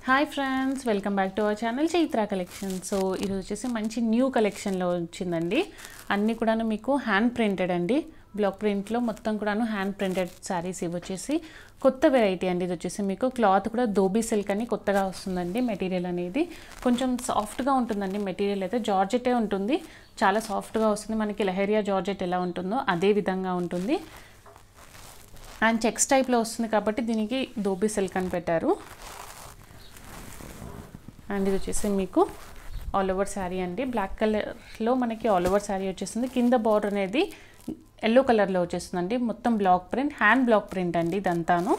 hi friends welcome back to our channel Chaitra collection so ఈరోజు వచ్చేసి మంచి న్యూ కలెక్షన్లో వచ్చిందండి అన్నీ కూడాను మీకు హ్యాండ్ ప్రింటెడ్ అండి బ్లాక్ ప్రింట్లో మొత్తం కూడాను హ్యాండ్ ప్రింటెడ్ శారీస్ ఇవి వచ్చేసి కొత్త వెరైటీ అండి ఇది వచ్చేసి మీకు క్లాత్ కూడా దోబీ సిల్క్ అని కొత్తగా వస్తుందండి మెటీరియల్ అనేది కొంచెం సాఫ్ట్గా ఉంటుందండి మెటీరియల్ అయితే జార్జెటే ఉంటుంది చాలా సాఫ్ట్గా వస్తుంది మనకి లహరియా జార్జెట్ ఎలా ఉంటుందో అదే విధంగా ఉంటుంది అండ్ చెక్స్ టైప్లో వస్తుంది కాబట్టి దీనికి దోబీ సిల్క్ అని పెట్టారు అండ్ ఇది వచ్చేసి మీకు ఆల్ ఓవర్ శారీ అండి బ్లాక్ కలర్లో మనకి ఆల్ ఓవర్ శారీ వచ్చేస్తుంది కింద బార్డర్ అనేది ఎల్లో కలర్లో వచ్చేస్తుందండి మొత్తం block print hand block print అండి ఇదంతాను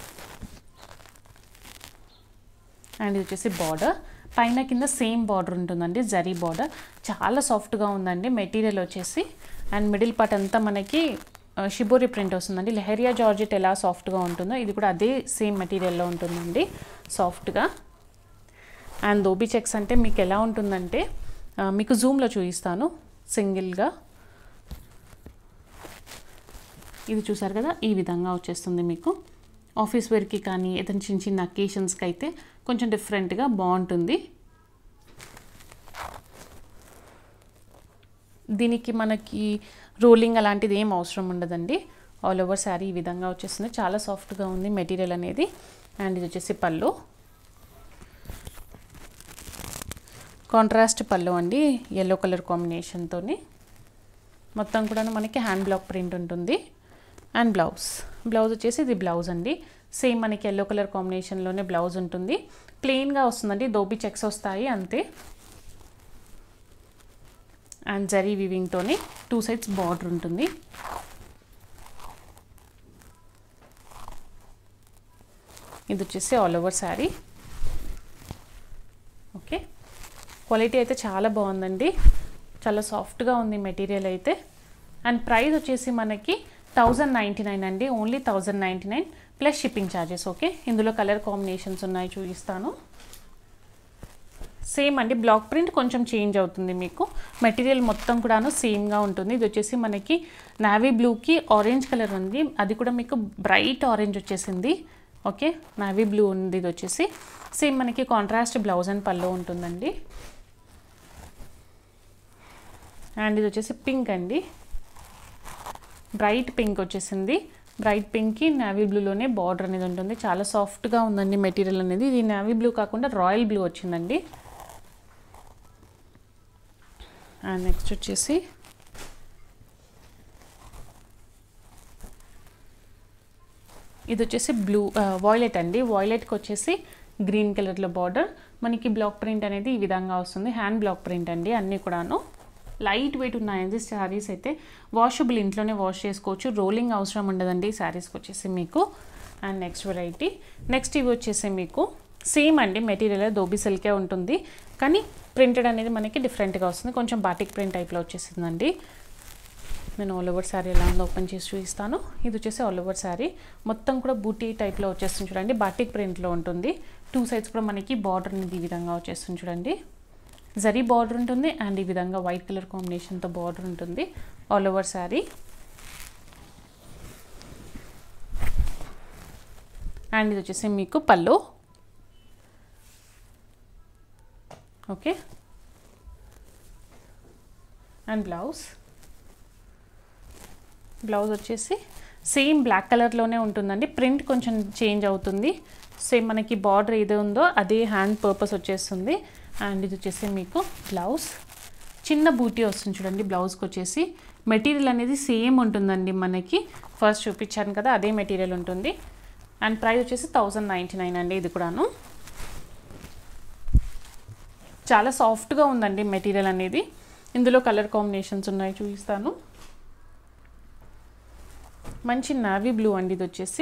అండ్ ఇది వచ్చేసి బార్డర్ పైన కింద సేమ్ బార్డర్ ఉంటుందండి జరీ బార్డర్ చాలా సాఫ్ట్గా ఉందండి మెటీరియల్ వచ్చేసి అండ్ మిడిల్ పార్ట్ అంతా మనకి షిబోరి ప్రింట్ వస్తుందండి లెహరియా జార్జెట్ ఎలా సాఫ్ట్గా ఉంటుందో ఇది కూడా అదే సేమ్ మెటీరియల్లో ఉంటుందండి సాఫ్ట్గా అండ్ దోబీ చెక్స్ అంటే మీకు ఎలా ఉంటుందంటే ఆ, మీకు జూమ్లో చూపిస్తాను సింగిల్గా ఇది చూసారు కదా ఈ విధంగా వచ్చేస్తుంది మీకు ఆఫీస్ వేర్కి కానీ ఏదైనా చిన్న చిన్న అకేషన్స్కి అయితే కొంచెం డిఫరెంట్గా బాగుంటుంది దీనికి మనకి రోలింగ్ అలాంటిది ఏం అవసరం ఉండదండి ఆల్ ఓవర్ శారీ ఈ విధంగా వచ్చేస్తుంది చాలా సాఫ్ట్గా ఉంది మెటీరియల్ అనేది అండ్ ఇది వచ్చేసి పళ్ళు కాంట్రాస్ట్ పళ్ళు అండి ఎల్లో కలర్ కాంబినేషన్తో మొత్తం కూడా మనకి హ్యాండ్ బ్లాక్ ప్రింట్ ఉంటుంది అండ్ బ్లౌజ్ బ్లౌజ్ వచ్చేసి ఇది బ్లౌజ్ అండి సేమ్ మనకి ఎల్లో కలర్ కాంబినేషన్లోనే బ్లౌజ్ ఉంటుంది ప్లెయిన్గా వస్తుందండి దోబీ చెక్స్ వస్తాయి అంతే అండ్ జరీ వివింగ్తోని టూ సైడ్స్ బార్డర్ ఉంటుంది ఇది వచ్చేసి all over sari okay quality అయితే చాలా బాగుందండి చాలా సాఫ్ట్గా ఉంది మెటీరియల్ అయితే అండ్ ప్రైస్ వచ్చేసి మనకి థౌజండ్ నైంటీ నైన్ అండి only thousand ninety nine plus shipping charges okay ఇందులో కలర్ కాంబినేషన్స్ ఉన్నాయి చూపిస్తాను సేమ్ అండి బ్లాక్ ప్రింట్ కొంచెం చేంజ్ అవుతుంది మీకు మెటీరియల్ మొత్తం కూడాను సేమ్గా ఉంటుంది ఇది వచ్చేసి మనకి నావీ బ్లూకి ఆరెంజ్ కలర్ ఉంది అది కూడా మీకు బ్రైట్ ఆరెంజ్ వచ్చేసింది ఓకే నావీ బ్లూ ఉంది ఇది వచ్చేసి సేమ్ మనకి కాంట్రాస్ట్ బ్లౌజ్ అండ్ పళ్ళు ఉంటుందండి అండ్ ఇది వచ్చేసి పింక్ అండి బ్రైట్ పింక్ వచ్చేసింది బ్రైట్ పింక్కి నావీ బ్లూలోనే బార్డర్ అనేది ఉంటుంది చాలా సాఫ్ట్గా ఉందండి మెటీరియల్ అనేది ఇది నావీ బ్లూ కాకుండా రాయల్ బ్లూ వచ్చిందండి అండ్ నెక్స్ట్ వచ్చేసి ఇది వచ్చేసి బ్లూ వాయిలెట్ అండి వాయిలెట్కి వచ్చేసి గ్రీన్ కలర్లో బార్డర్ మనకి బ్లాక్ ప్రింట్ అనేది ఈ విధంగా వస్తుంది హ్యాండ్ బ్లాక్ ప్రింట్ అండి అన్నీ కూడాను లైట్ వెయిట్ ఉన్నాయండి శారీస్ అయితే వాషబుల్ ఇంట్లోనే వాష్ చేసుకోవచ్చు రోలింగ్ అవసరం ఉండదండి ఈ శారీస్కి వచ్చేసి మీకు అండ్ నెక్స్ట్ వెరైటీ నెక్స్ట్ ఇవి వచ్చేసి మీకు సేమ్ అండి మెటీరియల్ దోబీ సిల్కే ఉంటుంది కానీ ప్రింటెడ్ అనేది మనకి డిఫరెంట్గా వస్తుంది కొంచెం బాటిక్ ప్రింట్ టైప్లో వచ్చేసిందండి నేను ఆల్ ఓవర్ శారీ ఎలా ఉందో ఓపెన్ చేసి చూపిస్తాను ఇది వచ్చేసి ఆల్ ఓవర్ శారీ మొత్తం కూడా బూటీ టైప్లో వచ్చేస్తుంది చూడండి బాటిక్ ప్రింట్లో ఉంటుంది టూ సైడ్స్ కూడా మనకి బార్డర్ అనేది ఈ విధంగా వచ్చేస్తుంది చూడండి జరీ బార్డర్ ఉంటుంది అండ్ ఈ విధంగా వైట్ కలర్ కాంబినేషన్తో బార్డర్ ఉంటుంది ఆల్ ఓవర్ శారీ అండ్ ఇది వచ్చేసి మీకు పళ్ళు ఓకే అండ్ బ్లౌజ్ బ్లౌజ్ వచ్చేసి సేమ్ బ్లాక్ కలర్లోనే ఉంటుందండి ప్రింట్ కొంచెం చేంజ్ అవుతుంది సేమ్ మనకి బార్డర్ ఏదో ఉందో అదే హ్యాండ్ పర్పస్ వచ్చేస్తుంది అండ్ ఇది వచ్చేసి మీకు బ్లౌజ్ చిన్న బూటీ వస్తుంది చూడండి బ్లౌజ్కి వచ్చేసి మెటీరియల్ అనేది సేమ్ ఉంటుందండి మనకి ఫస్ట్ చూపించాను కదా అదే మెటీరియల్ ఉంటుంది అండ్ ప్రైస్ వచ్చేసి థౌజండ్ నైంటీ నైన్ అండి ఇది కూడాను చాలా సాఫ్ట్గా ఉందండి మెటీరియల్ అనేది ఇందులో కలర్ కాంబినేషన్స్ ఉన్నాయి చూపిస్తాను మంచి నావీ బ్లూ అండి ఇది వచ్చేసి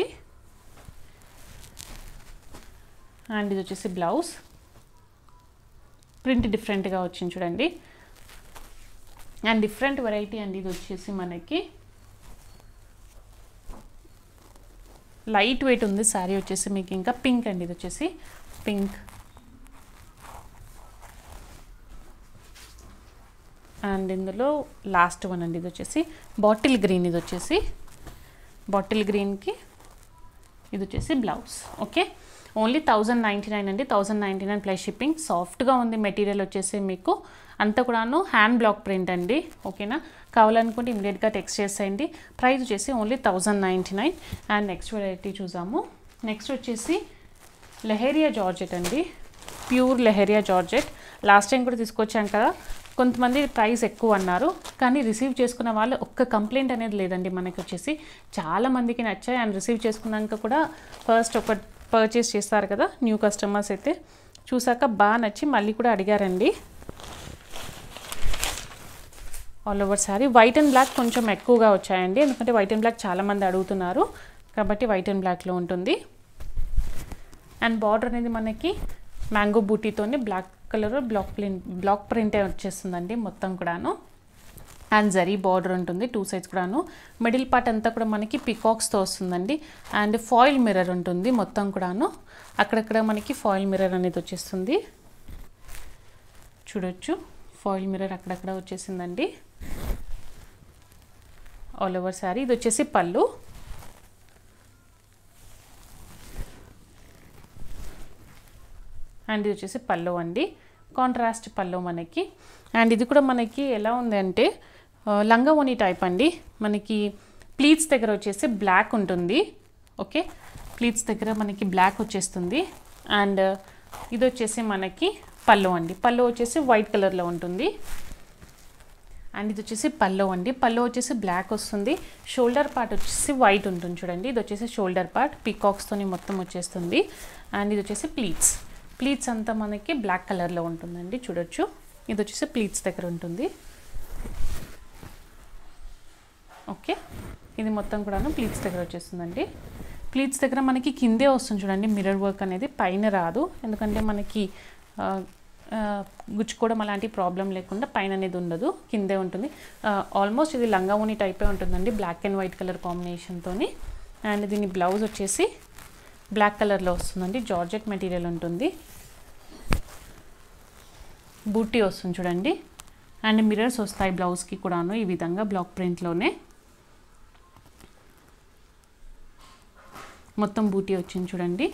అండ్ ఇది వచ్చేసి బ్లౌజ్ ప్రింట్ డిఫరెంట్గా వచ్చింది చూడండి అండ్ డిఫరెంట్ వెరైటీ అండి ఇది వచ్చేసి మనకి లైట్ వెయిట్ ఉంది శారీ వచ్చేసి మీకు ఇంకా పింక్ అండి ఇది వచ్చేసి పింక్ అండ్ ఇందులో లాస్ట్ వన్ అండి ఇది వచ్చేసి బాటిల్ గ్రీన్ ఇది వచ్చేసి బాటిల్ గ్రీన్కి ఇది వచ్చేసి blouse okay only thousand ninety nine అండి thousand ninety nine plus shipping సాఫ్ట్గా ఉంది మెటీరియల్ వచ్చేసి మీకు అంతా కూడాను హ్యాండ్ బ్లాక్ ప్రింట్ అండి ఓకేనా కావాలనుకుంటే ఇమీడియట్గా టెక్స్ట్ చేసేయండి ప్రైస్ వచ్చేసి only thousand ninety nine and next variety చూసాము నెక్స్ట్ వచ్చేసి లెహేరియా జార్జెట్ అండి pure leheriya georgette last time కూడా తీసుకొచ్చాం కదా కొంతమంది ప్రైస్ ఎక్కువ అన్నారు కానీ రిసీవ్ చేసుకున్న వాళ్ళు ఒక్క కంప్లైంట్ అనేది లేదండి మనకి వచ్చేసి చాలా మందికి నచ్చాయి అండ్ రిసీవ్ చేసుకున్నాక కూడా ఫస్ట్ ఒక పర్చేస్ చేస్తారు కదా న్యూ కస్టమర్స్ అయితే చూసాక బాగా నచ్చి మళ్ళీ కూడా అడిగారండి all over sari white and black కొంచెం ఎక్కువగా వచ్చాయండి ఎందుకంటే వైట్ అండ్ బ్లాక్ చాలామంది అడుగుతున్నారు కాబట్టి వైట్ అండ్ బ్లాక్లో ఉంటుంది అండ్ బార్డర్ అనేది మనకి మ్యాంగో బూటీతోని black colour block print black ప్రింటే వచ్చేస్తుందండి మొత్తం కూడాను అండ్ జరీ బార్డర్ ఉంటుంది టూ సైడ్స్ కూడాను మిడిల్ పార్ట్ అంతా కూడా మనకి పికాక్స్తో వస్తుందండి అండ్ ఫాయిల్ మిర్రర్ ఉంటుంది మొత్తం కూడాను అక్కడక్కడ మనకి ఫాయిల్ మిర్రర్ అనేది వచ్చేస్తుంది చూడొచ్చు ఫాయిల్ మిర్రర్ అక్కడక్కడ వచ్చేసిందండి ఆల్ ఓవర్ శారీ ఇది వచ్చేసి పళ్ళు అండ్ ఇది వచ్చేసి పల్లో అండి కాంట్రాస్ట్ పల్లో మనకి అండ్ ఇది కూడా మనకి ఎలా ఉంది అంటే లంగా ఓని టైప్ అండి మనకి ప్లీట్స్ దగ్గర వచ్చేసి బ్లాక్ ఉంటుంది ఓకే ప్లీట్స్ దగ్గర మనకి బ్లాక్ వచ్చేస్తుంది అండ్ ఇది వచ్చేసి మనకి పల్లో అండి పల్లో వచ్చేసి వైట్ కలర్లో ఉంటుంది అండ్ ఇది వచ్చేసి పల్లో అండి పల్లో వచ్చేసి బ్లాక్ వస్తుంది షోల్డర్ పార్ట్ వచ్చేసి వైట్ ఉంటుంది చూడండి ఇది వచ్చేసి షోల్డర్ పార్ట్ పీకాక్స్తోని మొత్తం వచ్చేస్తుంది అండ్ ఇది వచ్చేసి ప్లీట్స్ ప్లీట్స్ అంతా మనకి బ్లాక్ కలర్లో ఉంటుందండి చూడొచ్చు ఇది వచ్చేసి ప్లీట్స్ దగ్గర ఉంటుంది ఓకే ఇది మొత్తం కూడాను ప్లీట్స్ దగ్గర వచ్చేస్తుందండి ప్లీట్స్ దగ్గర మనకి కిందే వస్తుంది చూడండి మిర్రర్ వర్క్ అనేది పైన రాదు ఎందుకంటే మనకి ఆ, ఆ, గుచ్చుకోవడం అలాంటి ప్రాబ్లం లేకుండా పైన అనేది ఉండదు కిందే ఉంటుంది ఆల్మోస్ట్ ఇది లంగా ఓని టైపే ఉంటుందండి బ్లాక్ అండ్ వైట్ కలర్ కాంబినేషన్తోని అండ్ దీని బ్లౌజ్ వచ్చేసి బ్లాక్ కలర్లో వస్తుందండి జార్జెట్ మెటీరియల్ ఉంటుంది బూటీ వస్తుంది చూడండి అండ్ మిర్రర్స్ వస్తాయి బ్లౌజ్కి కూడాను ఈ విధంగా బ్లాక్ ప్రింట్లోనే మొత్తం బూటీ వచ్చింది చూడండి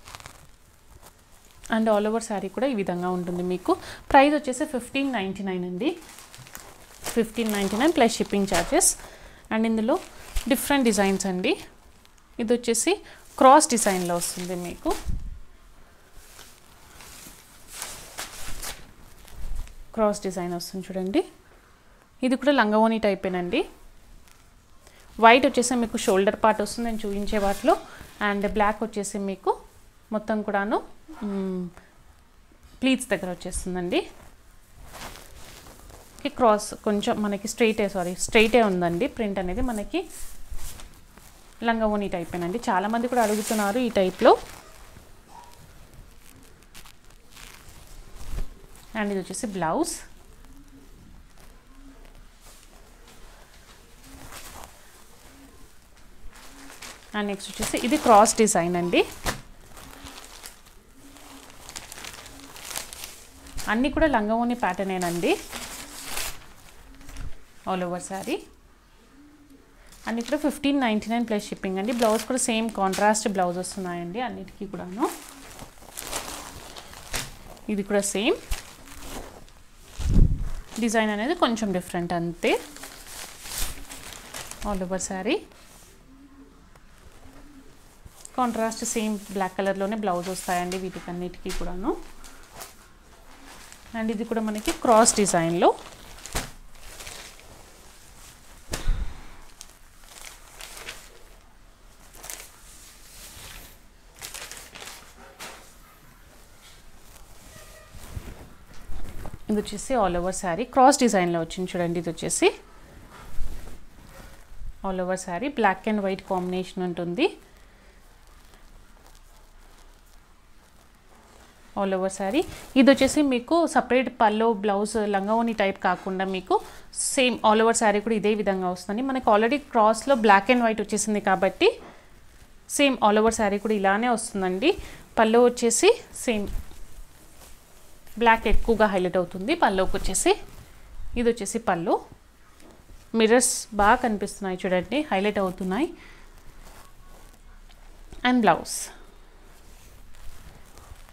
అండ్ ఆల్ ఓవర్ శారీ కూడా ఈ విధంగా ఉంటుంది మీకు ప్రైస్ వచ్చేసి ఫిఫ్టీన్ నైంటీ నైన్ అండి fifteen ninety nine plus shipping charges and ఇందులో డిఫరెంట్ డిజైన్స్ అండి ఇది వచ్చేసి క్రాస్ డిజైన్లో వస్తుంది మీకు క్రాస్ డిజైన్ వస్తుంది చూడండి ఇది కూడా లంగవోని టైపేనండి వైట్ వచ్చేసి మీకు షోల్డర్ పార్ట్ వస్తుంది నేను చూపించే వాటిలో అండ్ బ్లాక్ వచ్చేసి మీకు మొత్తం కూడాను ప్లీట్స్ దగ్గర వచ్చేస్తుందండి క్రాస్ కొంచెం మనకి స్ట్రైటే సారీ స్ట్రైటే ఉందండి ప్రింట్ అనేది మనకి లంగవోని టైపేనండి చాలామంది కూడా అడుగుతున్నారు ఈ టైప్లో అండ్ ఇది వచ్చేసి బ్లౌజ్ అండ్ నెక్స్ట్ వచ్చేసి ఇది క్రాస్ డిజైన్ అండి అన్నీ కూడా లంగవోని ప్యాటర్నేనండి ఆల్ ఓవర్ శారీ అన్ని కూడా fifteen ninety nine plus shipping అండి బ్లౌజ్ కూడా సేమ్ కాంట్రాస్ట్ బ్లౌజ్ వస్తున్నాయండి అన్నిటికీ కూడాను ఇది కూడా సేమ్ డిజైన్ అనేది కొంచెం డిఫరెంట్ అంతే all over sari contrast same black కలర్లోనే బ్లౌజ్ వస్తాయండి వీటికి అన్నిటికీ కూడాను అండ్ ఇది కూడా మనకి క్రాస్ డిజైన్లో ఇది వచ్చేసి ఆల్ ఓవర్ శారీ క్రాస్ డిజైన్లో వచ్చింది చూడండి ఇది వచ్చేసి all over sari black and white combination ఉంటుంది ఆల్ ఓవర్ శారీ ఇది వచ్చేసి మీకు సపరేట్ పల్లో బ్లౌజ్ లంగావోని టైప్ కాకుండా మీకు సేమ్ ఆల్ ఓవర్ శారీ కూడా ఇదే విధంగా వస్తుంది మనకు ఆల్రెడీ క్రాస్లో బ్లాక్ అండ్ వైట్ వచ్చేసింది కాబట్టి సేమ్ ఆల్ ఓవర్ శారీ కూడా ఇలానే వస్తుందండి పల్లో వచ్చేసి సేమ్ బ్లాక్ ఎక్కువగా హైలైట్ అవుతుంది పల్లోకి వచ్చేసి ఇది వచ్చేసి పళ్ళు మిర్రర్స్ బాగా కనిపిస్తున్నాయి చూడండి హైలైట్ అవుతున్నాయి అండ్ బ్లౌజ్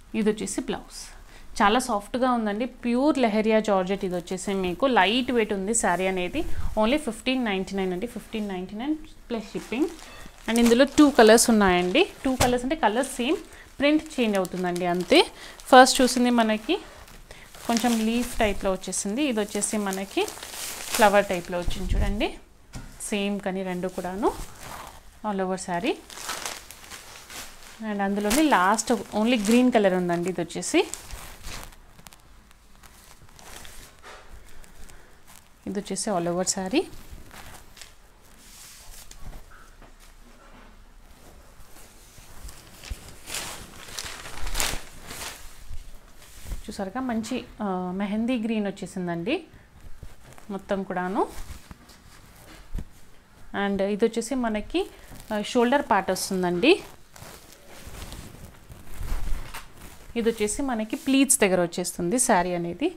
ఇది వచ్చేసి బ్లౌజ్ చాలా సాఫ్ట్గా ఉందండి ప్యూర్ లెహరియా జార్జెట్ ఇది వచ్చేసి మీకు లైట్ వెయిట్ ఉంది శారీ అనేది ఓన్లీ ఫిఫ్టీన్ నైంటీ నైన్ అండి fifteen ninety nine plus shipping and ఇందులో టూ కలర్స్ ఉన్నాయండి టూ కలర్స్ అంటే కలర్స్ సేమ్ ప్రింట్ చేంజ్ అవుతుందండి అంతే ఫస్ట్ చూసింది మనకి కొంచెం లీఫ్ టైప్లో వచ్చేసింది ఇది వచ్చేసి మనకి ఫ్లవర్ టైప్లో వచ్చింది చూడండి సేమ్ కానీ రెండు కూడాను ఆల్ ఓవర్ శారీ అండ్ అందులోనే లాస్ట్ ఓన్లీ గ్రీన్ కలర్ ఉందండి ఇది వచ్చేసి ఇది వచ్చేసి ఆల్ ఓవర్ శారీ చూసారుగా మంచి ఆ, మెహందీ గ్రీన్ వచ్చేసిందండి మొత్తం కూడాను అండ్ ఇది వచ్చేసి మనకి షోల్డర్ పార్ట్ వస్తుందండి ఇది వచ్చేసి మనకి ప్లీట్స్ దగ్గర వచ్చేస్తుంది శారీ అనేది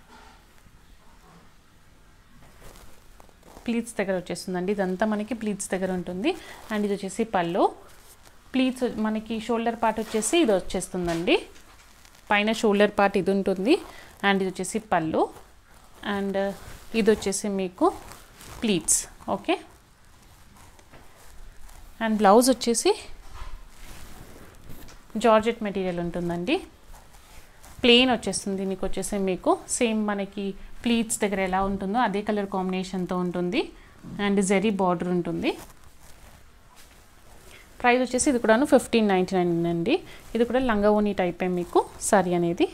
ప్లీట్స్ దగ్గర వచ్చేస్తుందండి ఇదంతా మనకి ప్లీట్స్ దగ్గర ఉంటుంది అండ్ ఇది వచ్చేసి పళ్ళు ప్లీట్స్ మనకి షోల్డర్ పార్ట్ వచ్చేసి ఇది వచ్చేస్తుందండి పైన షోల్డర్ పార్ట్ ఇది ఉంటుంది అండ్ ఇది వచ్చేసి పళ్ళు అండ్ ఇది వచ్చేసి మీకు ప్లీట్స్ ఓకే అండ్ బ్లౌజ్ వచ్చేసి జార్జెట్ మెటీరియల్ ఉంటుందండి ప్లెయిన్ వచ్చేస్తుంది దీనికి వచ్చేసి మీకు సేమ్ మనకి ప్లీట్స్ దగ్గర ఎలా ఉంటుందో అదే కలర్ కాంబినేషన్తో ఉంటుంది అండ్ జెరీ బార్డర్ ఉంటుంది ప్రైస్ వచ్చేసి ఇది కూడాను ఫిఫ్టీన్ నైంటీ నైన్ అండి ఇది కూడా లంగవోని టైపే మీకు సారీ అనేది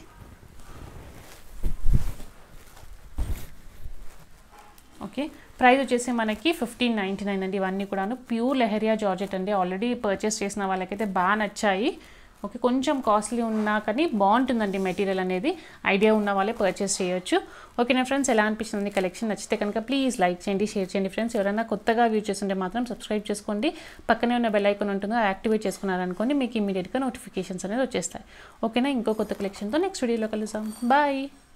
ఓకే ప్రైస్ వచ్చేసి మనకి ఫిఫ్టీన్ నైంటీ నైన్ అండి ఇవన్నీ కూడాను ప్యూర్ లెహరియా జార్జెట్ అండి ఆల్రెడీ పర్చేస్ చేసిన వాళ్ళకైతే బాగా నచ్చాయి ఓకే కొంచెం కాస్ట్లీ ఉన్నా కానీ బాగుంటుందండి మెటీరియల్ అనేది ఐడియా ఉన్న వాళ్ళే పర్చేస్ చేయొచ్చు ఓకే నా ఫ్రెండ్స్ ఎలా అనిపిస్తుంది కలెక్షన్ నచ్చితే కనుక ప్లీజ్ లైక్ చేయండి షేర్ చేయండి ఫ్రెండ్స్ ఎవరైనా కొత్తగా వ్యూ చేస్తుంటే మాత్రం సబ్స్క్రైబ్ చేసుకోండి పక్కనే ఉన్న బెల్ ఐకాన్ ఉంటుందో అది యాక్టివేట్ చేసుకున్నారనుకోండి మీకు ఇమీడియట్గా నోటిఫికేషన్స్ అనేది వచ్చేస్తాయి ఓకేనా ఇంకో కొత్త కలెక్షన్తో నెక్స్ట్ వీడియోలో కలుద్దాం బాయ్